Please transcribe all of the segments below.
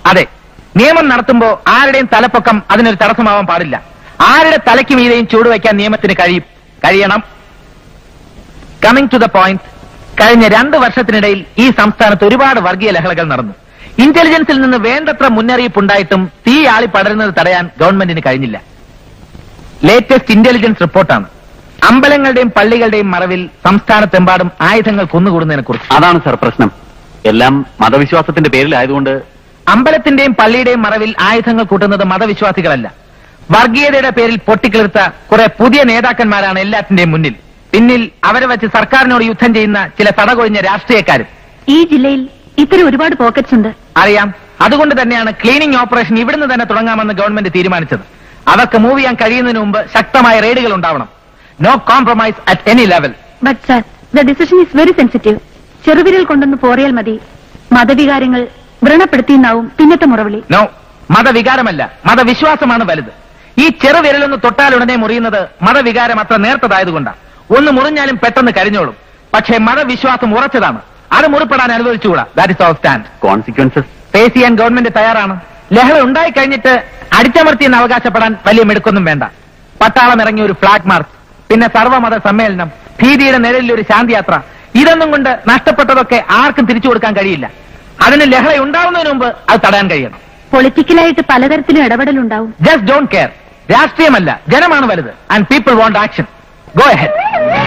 അതെ നിയമം നടത്തുമ്പോ ആരുടെയും തലപ്പൊക്കം അതിനൊരു തടസ്സമാവാൻ പാടില്ല ആരുടെ തലയ്ക്ക് മീതെയും ചൂടുവയ്ക്കാൻ നിയമത്തിന് കഴിയും കഴിയണം കമ്മിങ് ടു ദ പോയിന്റ് കഴിഞ്ഞ രണ്ട് വർഷത്തിനിടയിൽ ഈ സംസ്ഥാനത്ത് ഒരുപാട് വർഗീയ ലഹളകൾ നടന്നു ഇന്റലിജൻസിൽ നിന്ന് വേണ്ടത്ര മുന്നറിയിപ്പ് ഉണ്ടായിട്ടും തീ ആളി പടരുന്നത് തടയാൻ ഗവൺമെന്റിന് കഴിഞ്ഞില്ല ലേറ്റസ്റ്റ് ഇന്റലിജൻസ് റിപ്പോർട്ടാണ് അമ്പലങ്ങളുടെയും പള്ളികളുടെയും മറവിൽ സംസ്ഥാനത്തെമ്പാടും ആയുധങ്ങൾ കുന്നുകൂടുന്നതിനെ കുറിച്ച് അതാണ് സർ പ്രശ്നം എല്ലാം മതവിശ്വാസത്തിന്റെ പേരിലായതുകൊണ്ട് അമ്പലത്തിന്റെയും പള്ളിയുടെയും മറവിൽ ആയുധങ്ങൾ കൂട്ടുന്നത് മതവിശ്വാസികളല്ല വർഗീയതയുടെ പേരിൽ പൊട്ടിക്കിളിർത്ത കുറെ പുതിയ നേതാക്കന്മാരാണ് എല്ലാത്തിന്റെയും മുന്നിൽ പിന്നിൽ അവരെ വെച്ച് സർക്കാരിനോട് യുദ്ധം ചെയ്യുന്ന ചില തടകൊഴിഞ്ഞ രാഷ്ട്രീയക്കാരും ഈ ജില്ലയിൽ ഇത്തരം ഒരുപാട് പോക്കറ്റ്സ് ഉണ്ട് അറിയാം അതുകൊണ്ട് തന്നെയാണ് ക്ലീനിംഗ് ഓപ്പറേഷൻ ഇവിടുന്ന് തന്നെ തുടങ്ങാമെന്ന് ഗവൺമെന്റ് തീരുമാനിച്ചത് അവർക്ക് മൂവ് ചെയ്യാൻ കഴിയുന്നതിന് മുമ്പ് ശക്തമായ റെയ്ഡുകൾ ഉണ്ടാവണം no compromise at any level but sir the decision is very sensitive ചെറുവിരൽ കൊണ്ടൊന്ന് പോറിയാൽ മതി മതവികാരങ്ങൾ വ്രണപ്പെടുത്തിയെന്നാവും പിന്നത്തെ മുറവിളി നോ മതവികാരമല്ല മതവിശ്വാസമാണ് വലുത് ഈ ചെറുവിരലൊന്ന് തൊട്ടാലുടനെ മുറിയുന്നത് മതവികാരം അത്ര നേർത്തതായതുകൊണ്ടാണ് ഒന്ന് മുറിഞ്ഞാലും പെട്ടെന്ന് കരിഞ്ഞോളും പക്ഷേ മതവിശ്വാസം ഉറച്ചതാണ് അത് മുറിപ്പെടാൻ അനുവദിച്ചുകൂടാ that is all stand consequences face ചെയ്യാൻ ഗവൺമെന്റ് തയ്യാറാണ് ലഹള ഉണ്ടായി കഴിഞ്ഞിട്ട് അടിച്ചമർത്തിയെന്ന് അവകാശപ്പെടാൻ വലിയ മിടുക്കൊന്നും വേണ്ട പട്ടാളം ഇറങ്ങിയ ഒരു ഫ്ലാഗ് മാർച്ച് പിന്നെ സർവ്വമത സമ്മേളനം ഭീതിയുടെ നിഴലിൽ ഒരു ശാന്തിയാത്ര ഇതൊന്നും കൊണ്ട് നഷ്ടപ്പെട്ടതൊക്കെ ആർക്കും തിരിച്ചു കൊടുക്കാൻ കഴിയില്ല അതിന് ലഹള ഉണ്ടാവുന്നതിന് മുമ്പ് അത് തടയാൻ കഴിയണം പൊളിറ്റിക്കലായിട്ട് പലതരത്തിലും ഇടപെടലുണ്ടാവും ജസ്റ്റ് ഡോണ്ട് കെയർ രാഷ്ട്രീയമല്ല ജനമാണ് വലുത് and people want action go head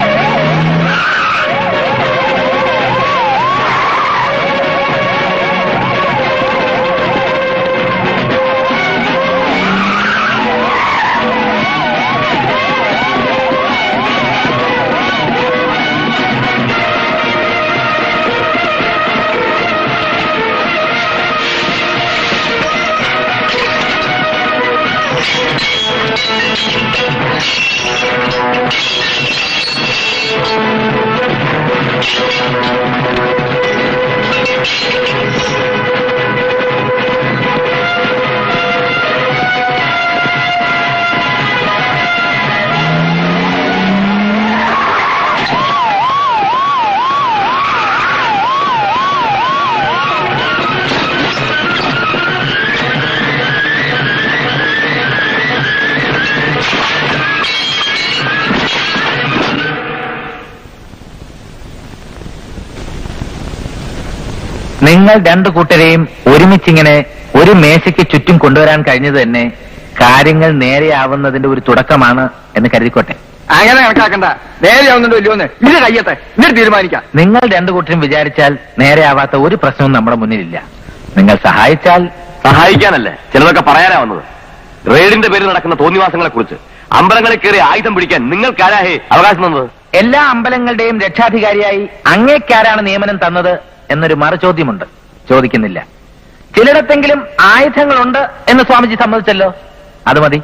നിങ്ങൾ രണ്ടു കൂട്ടരെയും ഒരുമിച്ചിങ്ങനെ ഒരു മേശയ്ക്ക് ചുറ്റും കൊണ്ടുവരാൻ കഴിഞ്ഞത് തന്നെ കാര്യങ്ങൾ നേരെയാവുന്നതിന്റെ ഒരു തുടക്കമാണ് എന്ന് കരുതിക്കോട്ടെ അങ്ങനെ കണക്കാക്കണ്ട നേരെയാവുന്നുണ്ടോ ഇല്ലയോന്ന് ഇത് കയ്യത്തെ എന്നിട്ട് തീരുമാനിക്കാം നിങ്ങൾ രണ്ടു കൂട്ടരും വിചാരിച്ചാൽ നേരെയാവാത്ത ഒരു പ്രശ്നവും നമ്മുടെ മുന്നിലില്ല നിങ്ങൾ സഹായിച്ചാൽ സഹായിക്കാനല്ലേ ചിലതൊക്കെ പറയാനാ വന്നത് റെയ്ഡിന്റെ പേരിൽ നടക്കുന്ന തോന്നിവാസങ്ങളെ കുറിച്ച് അമ്പലങ്ങളിൽ കയറി ആയുധം പിടിക്കാൻ നിങ്ങൾക്കാരാഹേ അവകാശം തന്നത് എല്ലാ അമ്പലങ്ങളുടെയും രക്ഷാധികാരിയായി അങ്ങേക്കാരാണ് നിയമനം തന്നത് എന്നൊരു മറുചോദ്യമുണ്ട് ചോദിക്കുന്നില്ല ചിലയിടത്തെങ്കിലും ആയുധങ്ങളുണ്ട് എന്ന് സ്വാമിജി സമ്മതിച്ചല്ലോ അത് മതി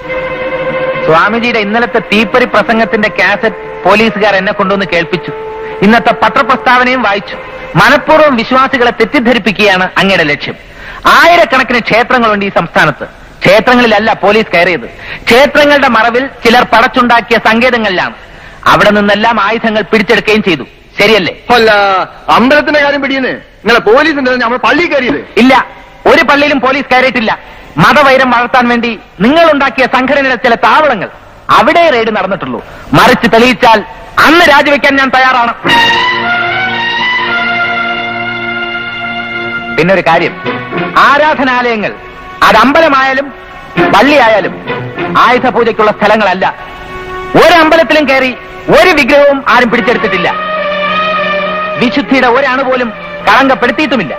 സ്വാമിജിയുടെ ഇന്നലത്തെ തീപ്പരി പ്രസംഗത്തിന്റെ കാസറ്റ് പോലീസുകാർ എന്നെ കൊണ്ടുവന്ന് കേൾപ്പിച്ചു ഇന്നത്തെ പത്രപ്രസ്താവനയും വായിച്ചു മനഃപൂർവ്വം വിശ്വാസികളെ തെറ്റിദ്ധരിപ്പിക്കുകയാണ് അങ്ങയുടെ ലക്ഷ്യം ആയിരക്കണക്കിന് ക്ഷേത്രങ്ങളുണ്ട് ഈ സംസ്ഥാനത്ത് ക്ഷേത്രങ്ങളിലല്ല പോലീസ് കയറിയത് ക്ഷേത്രങ്ങളുടെ മറവിൽ ചിലർ പടച്ചുണ്ടാക്കിയ സങ്കേതങ്ങളിലാണ് അവിടെ നിന്നെല്ലാം ആയുധങ്ങൾ പിടിച്ചെടുക്കുകയും ചെയ്തു ശരിയല്ലേ അല്ല അമ്പലത്തിന്റെ കാര്യം പിടിയുന്നേ നിങ്ങളെ പോലീസ് നമ്മൾ പള്ളി കയറിയത് ഇല്ല ഒരു പള്ളിയിലും പോലീസ് കയറിയിട്ടില്ല മതവൈരം വളർത്താൻ വേണ്ടി നിങ്ങൾ ഉണ്ടാക്കിയ സംഘടനയുടെ ചില താവളങ്ങൾ അവിടെ റെയ്ഡ് നടന്നിട്ടുള്ളൂ മറിച്ച് തെളിയിച്ചാൽ അന്ന് രാജിവെക്കാൻ ഞാൻ തയ്യാറാണ് പിന്നെ ഒരു കാര്യം ആരാധനാലയങ്ങൾ അത് അമ്പലമായാലും പള്ളിയായാലും ആയുധ പൂജയ്ക്കുള്ള സ്ഥലങ്ങളല്ല ഒരു അമ്പലത്തിലും കയറി ഒരു വിഗ്രഹവും ആരും പിടിച്ചെടുത്തിട്ടില്ല വിശുദ്ധിയുടെ ഒരണു പോലും കളങ്കപ്പെടുത്തിയിട്ടുമില്ല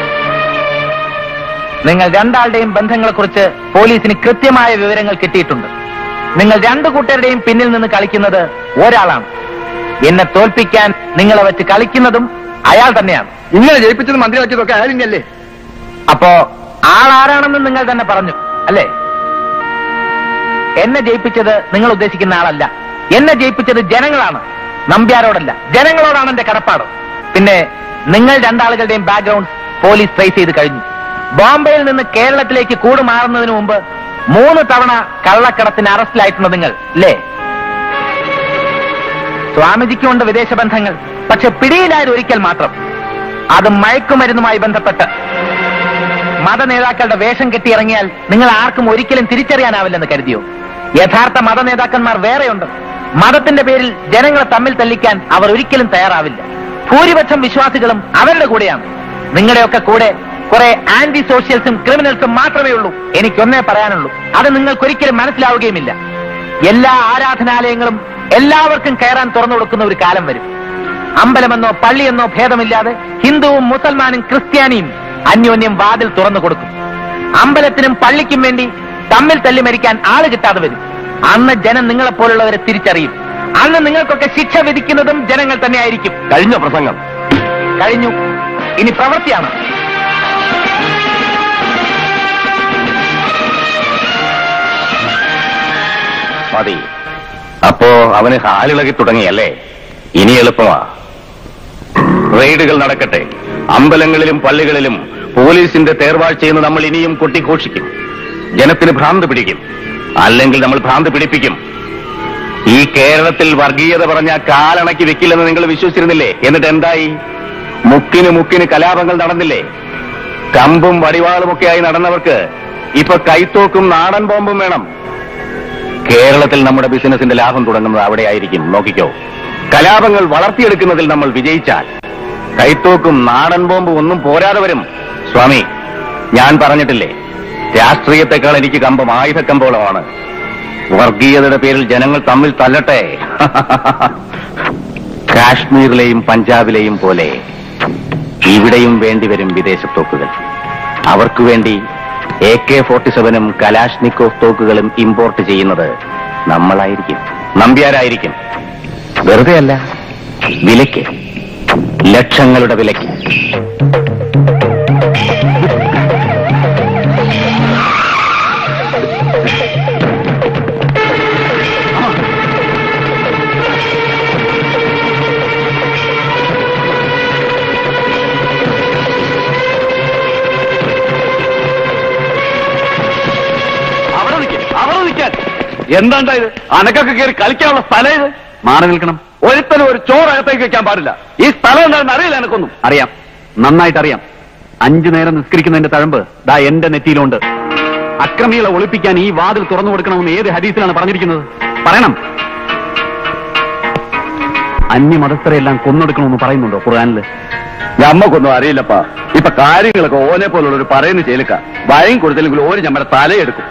നിങ്ങൾ രണ്ടാളുടെയും ബന്ധങ്ങളെക്കുറിച്ച് പോലീസിന് കൃത്യമായ വിവരങ്ങൾ കിട്ടിയിട്ടുണ്ട് നിങ്ങൾ രണ്ടു കൂട്ടരുടെയും പിന്നിൽ നിന്ന് കളിക്കുന്നത് ഒരാളാണ് എന്നെ തോൽപ്പിക്കാൻ നിങ്ങളെ വെച്ച് കളിക്കുന്നതും അയാൾ തന്നെയാണ് ഇങ്ങനെ ജയിപ്പിച്ചത് മന്ത്രി വെച്ചതൊക്കെ ആരിഞ്ഞല്ലേ അപ്പോ ആളാരാണെന്ന് നിങ്ങൾ തന്നെ പറഞ്ഞു അല്ലേ എന്നെ ജയിപ്പിച്ചത് നിങ്ങൾ ഉദ്ദേശിക്കുന്ന ആളല്ല എന്നെ ജയിപ്പിച്ചത് ജനങ്ങളാണ് നമ്പ്യാരോടല്ല ജനങ്ങളോടാണ് എന്റെ കടപ്പാട് പിന്നെ നിങ്ങൾ രണ്ടാളുകളുടെയും ബാക്ക്ഗ്രൗണ്ട് പോലീസ് ട്രേസ് ചെയ്ത് കഴിഞ്ഞു ബോംബെയിൽ നിന്ന് കേരളത്തിലേക്ക് കൂടുമാറുന്നതിന് മുമ്പ് മൂന്ന് തവണ കള്ളക്കടത്തിന് അറസ്റ്റിലായിട്ടുണ്ട് നിങ്ങൾ അല്ലേ സ്വാമിജിക്കുണ്ട് വിദേശ ബന്ധങ്ങൾ പക്ഷെ പിടിയിലായത് ഒരിക്കൽ മാത്രം അത് മയക്കുമരുന്നുമായി ബന്ധപ്പെട്ട് മത നേതാക്കളുടെ വേഷം കെട്ടിയിറങ്ങിയാൽ നിങ്ങൾ ആർക്കും ഒരിക്കലും തിരിച്ചറിയാനാവില്ലെന്ന് കരുതിയോ യഥാർത്ഥ മത നേതാക്കന്മാർ വേറെയുണ്ട് മതത്തിന്റെ പേരിൽ ജനങ്ങളെ തമ്മിൽ തല്ലിക്കാൻ അവർ ഒരിക്കലും തയ്യാറാവില്ല ഭൂരിപക്ഷം വിശ്വാസികളും അവരുടെ കൂടെയാണ് നിങ്ങളുടെയൊക്കെ കൂടെ കുറെ ആന്റി സോഷ്യൽസും ക്രിമിനൽസും മാത്രമേ ഉള്ളൂ എനിക്കൊന്നേ പറയാനുള്ളൂ അത് നിങ്ങൾക്കൊരിക്കലും മനസ്സിലാവുകയുമില്ല എല്ലാ ആരാധനാലയങ്ങളും എല്ലാവർക്കും കയറാൻ തുറന്നു കൊടുക്കുന്ന ഒരു കാലം വരും അമ്പലമെന്നോ പള്ളിയെന്നോ ഭേദമില്ലാതെ ഹിന്ദുവും മുസൽമാനും ക്രിസ്ത്യാനിയും അന്യോന്യം വാതിൽ തുറന്നു കൊടുക്കും അമ്പലത്തിനും പള്ളിക്കും വേണ്ടി തമ്മിൽ തല്ലി മരിക്കാൻ ആള് കിട്ടാതെ വരും അന്ന് ജനം നിങ്ങളെപ്പോലുള്ളവരെ തിരിച്ചറിയും അന്ന് നിങ്ങൾക്കൊക്കെ ശിക്ഷ വിധിക്കുന്നതും ജനങ്ങൾ തന്നെയായിരിക്കും കഴിഞ്ഞ പ്രസംഗം കഴിഞ്ഞു ഇനി പ്രവൃത്തിയാണ് മതി അപ്പോ അവന് ഹാലിളകി തുടങ്ങിയല്ലേ ഇനി എളുപ്പമാ റെയ്ഡുകൾ നടക്കട്ടെ അമ്പലങ്ങളിലും പള്ളികളിലും പോലീസിന്റെ തേർവാഴ്ചയെന്ന് നമ്മൾ ഇനിയും കൊട്ടിഘോഷിക്കും ജനത്തിന് ഭ്രാന്ത് പിടിക്കും അല്ലെങ്കിൽ നമ്മൾ ഭ്രാന്ത് പിടിപ്പിക്കും ഈ കേരളത്തിൽ വർഗീയത പറഞ്ഞ കാലണക്കി വെക്കില്ലെന്ന് നിങ്ങൾ വിശ്വസിച്ചിരുന്നില്ലേ എന്നിട്ട് എന്തായി മുക്കിന് മുക്കിന് കലാപങ്ങൾ നടന്നില്ലേ കമ്പും വടിവാളുമൊക്കെയായി നടന്നവർക്ക് ഇപ്പൊ കൈത്തോക്കും നാടൻ ബോംബും വേണം കേരളത്തിൽ നമ്മുടെ ബിസിനസിന്റെ ലാഭം തുടങ്ങുന്നത് അവിടെ ആയിരിക്കും നോക്കിക്കോ കലാപങ്ങൾ വളർത്തിയെടുക്കുന്നതിൽ നമ്മൾ വിജയിച്ചാൽ കൈത്തോക്കും നാടൻ ബോംബും ഒന്നും പോരാതെ വരും സ്വാമി ഞാൻ പറഞ്ഞിട്ടില്ലേ രാഷ്ട്രീയത്തെക്കാൾ എനിക്ക് കമ്പം ആയുധക്കമ്പോളമാണ് വർഗീയതയുടെ പേരിൽ ജനങ്ങൾ തമ്മിൽ തല്ലട്ടെ കാശ്മീരിലെയും പഞ്ചാബിലെയും പോലെ ഇവിടെയും വേണ്ടിവരും വിദേശ തോക്കുകൾ അവർക്കു വേണ്ടി എ കെ ഫോർട്ടി സെവനും കലാഷ്നിക്കോഫ് തോക്കുകളും ഇമ്പോർട്ട് ചെയ്യുന്നത് നമ്മളായിരിക്കും നമ്പ്യാരായിരിക്കും വെറുതെ അല്ല വിലയ്ക്ക് ലക്ഷങ്ങളുടെ വിലയ്ക്ക് അവിടെ നിൽക്കാൻ അവിടെ നിൽക്കാൻ എന്താണ്ടാ ഇത് അനക്കൊക്കെ കയറി കളിക്കാനുള്ള സ്ഥലം ഇത് മാറി നിൽക്കണം ഒരുത്തനും ഒരു ചോറകത്തേക്ക് വെക്കാൻ പാടില്ല ഈ സ്ഥലം എന്താണെന്ന് അറിയില്ല എനക്കൊന്നും അറിയാം നന്നായിട്ട് അറിയാം അഞ്ചു നേരം നിസ്കരിക്കുന്നതിന്റെ തഴമ്പ് ദാ എന്റെ നെറ്റിയിലുണ്ട് അക്രമികളെ ഒളിപ്പിക്കാൻ ഈ വാതിൽ തുറന്നു കൊടുക്കണമെന്ന് ഏത് ഹദീസിലാണ് പറഞ്ഞിരിക്കുന്നത് പറയണം അന്യമതസ്ഥരെ എല്ലാം കൊന്നൊടുക്കണമെന്ന് പറയുന്നുണ്ടോ ഖുർആാനില് ഞമ്മക്കൊന്നും അറിയില്ലപ്പാ ഇപ്പൊ കാര്യങ്ങളൊക്കെ ഓനെ പോലുള്ള ഒരു പറയുന്ന ചേലുക്ക ഭയം കൊടുത്തില്ലെങ്കിൽ ഓര് നമ്മുടെ തലയെടുക്കും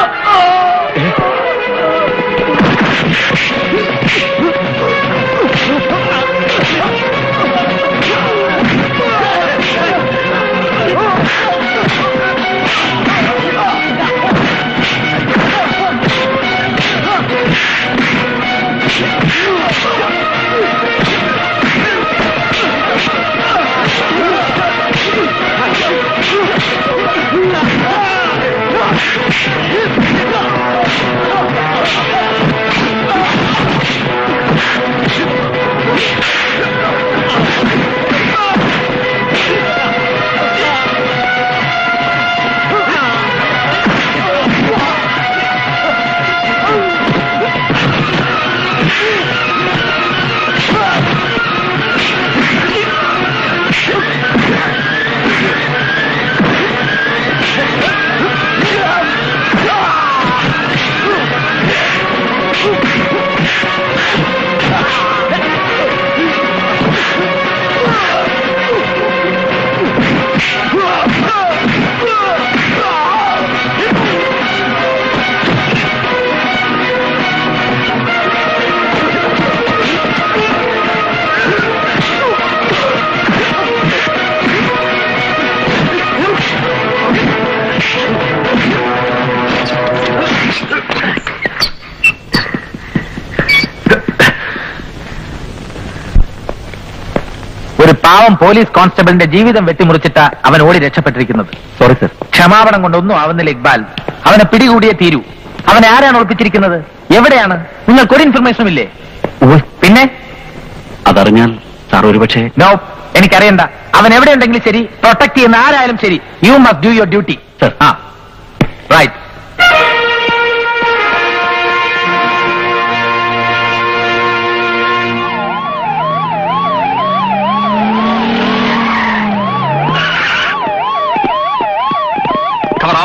ഒരു പാവം പോലീസ് കോൺസ്റ്റബിളിന്റെ ജീവിതം വെട്ടിമുറിച്ചിട്ട അവൻ ഓടി രക്ഷപ്പെട്ടിരിക്കുന്നത് സോറി സർ ക്ഷമാപണം കൊണ്ടൊന്നും ആവുന്നില്ല ഇക്ബാൽ അവനെ പിടികൂടിയേ തീരൂ അവനെ ആരാണ് ഒളിപ്പിച്ചിരിക്കുന്നത് എവിടെയാണ് നിങ്ങൾക്കൊരു ഇൻഫർമേഷനും ഇല്ലേ പിന്നെ അതറിഞ്ഞാൽ സാർ ഒരുപക്ഷെ നോ എനിക്കറിയണ്ട അവൻ എവിടെയുണ്ടെങ്കിലും ശരി പ്രൊട്ടക്ട് ചെയ്യുന്ന ആരായാലും ശരി you must do your duty Sir. ആ right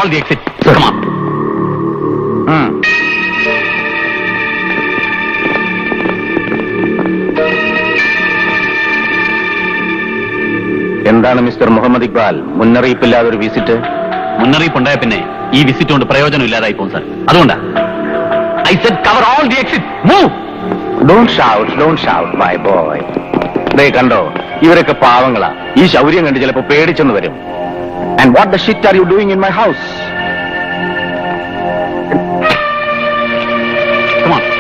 all the exits. Come on. ഉം. എന്താണ് മിസ്റ്റർ മുഹമ്മദ് ഇക്ബാൽ മുന്നറിയിപ്പില്ലാതെ ഒരു വിസിറ്റ് മുന്നറിയിപ്പ് ഉണ്ടായ പിന്നെ ഈ വിസിറ്റ് കൊണ്ട് പ്രയോജനം ഇല്ലാതായി പോകും സാർ അതുകൊണ്ടാ I said cover all the exit move don't shout don't shout my boy ദേ കണ്ടോ ഇവരൊക്കെ പാവങ്ങളാ ഈ ശൗര്യം കണ്ട് ചിലപ്പോ പേടിച്ചെന്ന് വരും and what the shit are you doing in my house Come on.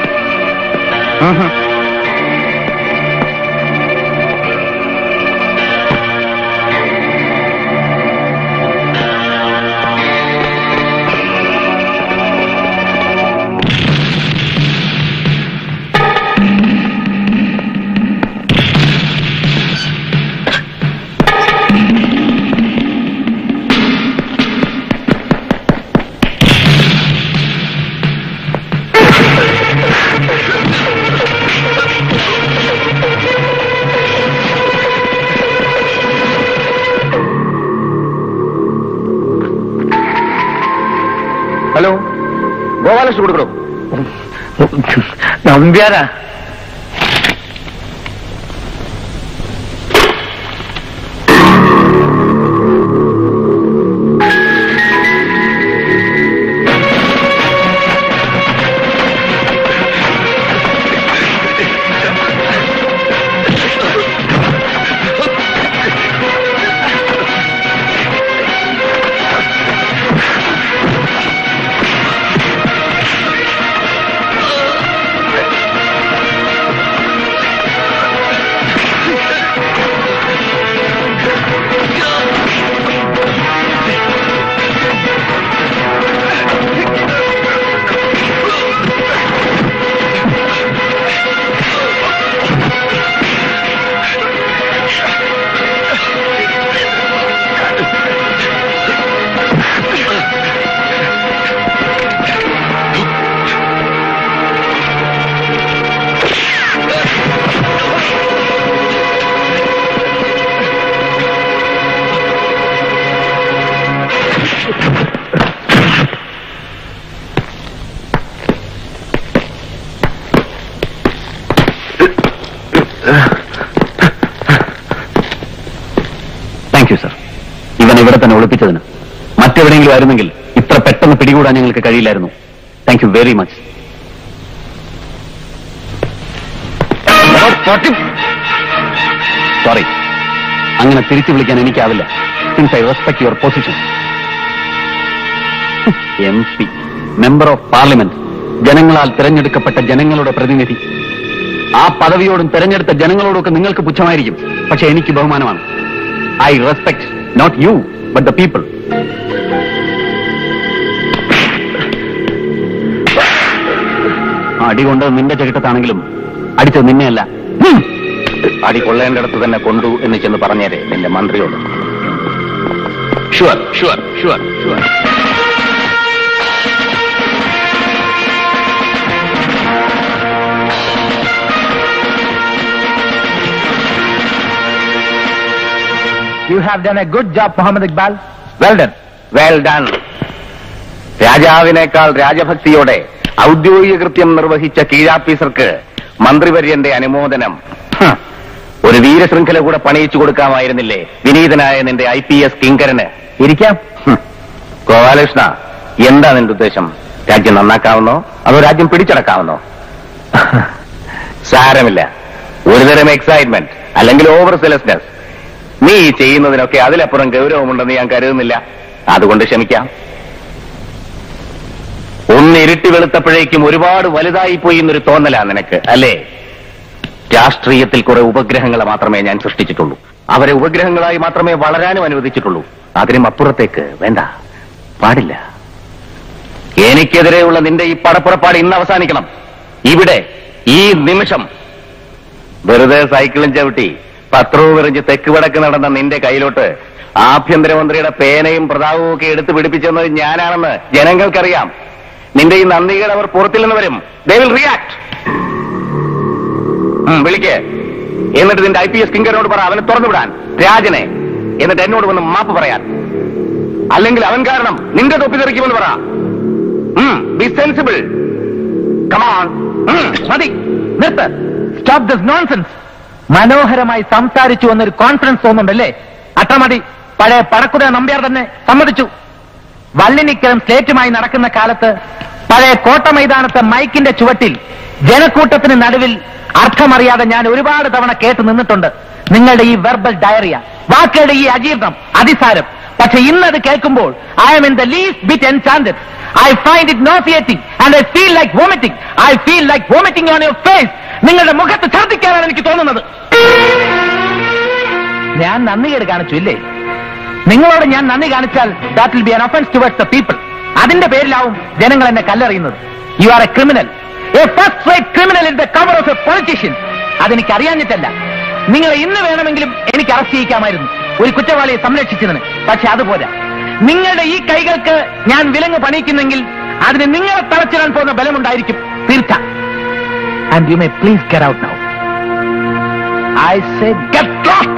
Hello Gopalakrishnan കൊടുക്കണോ നമ്പ്യാരാ താങ്ക് യു സർ ഇവൻ ഇവിടെ തന്നെ ഒളിപ്പിച്ചതിന് മറ്റെവിടെയെങ്കിലും ആയിരുന്നെങ്കിൽ ഇത്ര പെട്ടെന്ന് പിടികൂടാൻ ഞങ്ങൾക്ക് കഴിയില്ലായിരുന്നു thank you very much sorry അങ്ങനെ തിരിച്ചു വിളിക്കാൻ എനിക്കാവില്ല since I respect your position M P member of parliament ജനങ്ങളാൽ തിരഞ്ഞെടുക്കപ്പെട്ട ജനങ്ങളുടെ പ്രതിനിധി ആ പദവിയോടും തിരഞ്ഞെടുത്ത ജനങ്ങളോടും ഒക്കെ നിങ്ങൾക്ക് പുച്ഛമായിരിക്കും പക്ഷെ എനിക്ക് ബഹുമാനമാണ് I respect not you but the people അടി കൊണ്ട് നിന്റെ ചെകിട്ടത്താണെങ്കിലും അടിച്ചത് നിന്നെയല്ല ഹും. അടി കൊള്ളേണ്ടടുത്ത് തന്നെ കൊണ്ടു എന്ന് ചെന്ന് പറഞ്ഞേരെ നിന്റെ മന്ത്രിയോട് sure sure sure sure you have done a good job Muhammad Iqbal well done well done രാജാവിനേക്കാൾ രാജഭക്തിയോടെ ഔദ്യോഗിക കൃത്യം നിർവഹിച്ച കീഴാഫീസർക്ക് മന്ത്രിവര്യന്റെ അനുമോദനം ഹ്. ഒരു വീരശൃംഖല കൂടെ പണിയിച്ചു കൊടുക്കാമായിരുന്നില്ലേ വിനീതനായ നിന്റെ ഐ പി എസ് കിങ്കരന് ഇരിക്കാം ഹ്. ഗോപാലകൃഷ്ണ എന്താ നിന്റെ ഉദ്ദേശം രാജ്യം നന്നാക്കാവുന്നോ അതോ രാജ്യം പിടിച്ചടക്കാവുന്നോ സാരമില്ല ഒരുതരം എക്സൈറ്റ്മെന്റ് അല്ലെങ്കിൽ ഓവർ സെലസ്നെസ് നീ ഈ ചെയ്യുന്നതിനൊക്കെ അതിലപ്പുറം ഗൗരവമുണ്ടെന്ന് ഞാൻ കരുതുന്നില്ല അതുകൊണ്ട് ക്ഷമിക്കാം ഒന്ന് ഇരുട്ടി വെളുത്തപ്പോഴേക്കും ഒരുപാട് വലുതായി പോയി എന്നൊരു തോന്നലാ നിനക്ക് അല്ലേ രാഷ്ട്രീയത്തിൽ കുറെ ഉപഗ്രഹങ്ങളെ മാത്രമേ ഞാൻ സൃഷ്ടിച്ചിട്ടുള്ളൂ അവരെ ഉപഗ്രഹങ്ങളായി മാത്രമേ വളരാനും അനുവദിച്ചിട്ടുള്ളൂ അതിനും അപ്പുറത്തേക്ക് വേണ്ട പാടില്ല എനിക്കെതിരെയുള്ള നിന്റെ ഈ പടപ്പുറപ്പാട് ഇന്ന് അവസാനിക്കണം ഇവിടെ ഈ നിമിഷം വെറുതെ സൈക്കിളും ചവിട്ടി പത്രവും എറിഞ്ഞ് തെക്ക് വടക്ക് നടന്ന നിന്റെ കയ്യിലോട്ട് ആഭ്യന്തരമന്ത്രിയുടെ പേനയും പ്രതാപവും ഒക്കെ എടുത്തു പിടിപ്പിച്ചെന്നത് ഞാനാണെന്ന് ജനങ്ങൾക്കറിയാം നിന്റെ ഈ നന്ദികൾ അവർ പുറത്തിൽ നിന്ന് വരും ദേ വിൽ റിയാക്ട് വിളിക്ക് എന്നിട്ട് നിന്റെ ഐ പി എസ് കിങ്കറിനോട് പറ അവനെ തുറന്നു വിടാൻ രാജനെ എന്നിട്ട് എന്നോട് വന്ന് മാപ്പ് പറയാൻ അല്ലെങ്കിൽ അവൻ കാരണം നിന്റെ തൊപ്പി തെറിക്കുമെന്ന് പറ ബി സെൻസിബിൾ കമാൺ മതി നിർത്ത് സ്റ്റോപ്പ് ദിസ് നോൺസെൻസ് മനോഹരമായി സംസാരിച്ചു എന്നൊരു കോൺഫിഡൻസ് തോന്നുന്നുണ്ടല്ലേ അത്ര മതി പഴയ പടക്കുട നമ്പ്യാർ തന്നെ സമ്മതിച്ചു വള്ളിനിക്കലും സ്ലേറ്റുമായി നടക്കുന്ന കാലത്ത് പഴയ കോട്ട മൈതാനത്തെ മൈക്കിന്റെ ചുവട്ടിൽ ജനക്കൂട്ടത്തിന് നടുവിൽ അർത്ഥമറിയാതെ ഞാൻ ഒരുപാട് തവണ കേട്ട് നിന്നിട്ടുണ്ട് നിങ്ങളുടെ ഈ വെർബൽ ഡയറിയ വാക്കുകളുടെ ഈ അജീർണം അതിസാരം പക്ഷെ ഇന്നത് കേൾക്കുമ്പോൾ I am in the least bit enchanted I find it nauseating and I feel like vomiting I feel like vomiting on your face നിങ്ങളുടെ മുഖത്ത് ഛർദ്ദിക്കാനാണ് എനിക്ക് തോന്നുന്നത് ഞാൻ നന്ദികേട് കാണിച്ചു ഇല്ലേ നിങ്ങളോട് ഞാൻ നന്ദി കാണിച്ചാൽ that will be an offence towards the people അതിന്റെ പേരിലാവും ജനങ്ങൾ എന്നെ കല്ലെറിയുന്നത് you are a criminal a first rate criminal in the cover of a politician അതെനിക്ക് അറിയാഞ്ഞിട്ടല്ല നിങ്ങളെ ഇന്ന് വേണമെങ്കിലും എനിക്ക് അറസ്റ്റ് ചെയ്യിക്കാമായിരുന്നു ഒരു കുറ്റവാളിയെ സംരക്ഷിച്ചതിന് പക്ഷെ അതുപോലെ നിങ്ങളുടെ ഈ കൈകൾക്ക് ഞാൻ വിലങ്ങ് പണിയിക്കുന്നെങ്കിൽ അതിന് നിങ്ങളെ തളച്ചിടാൻ പോകുന്ന ബലമുണ്ടായിരിക്കും തീർച്ച and you may please get out now I say get lost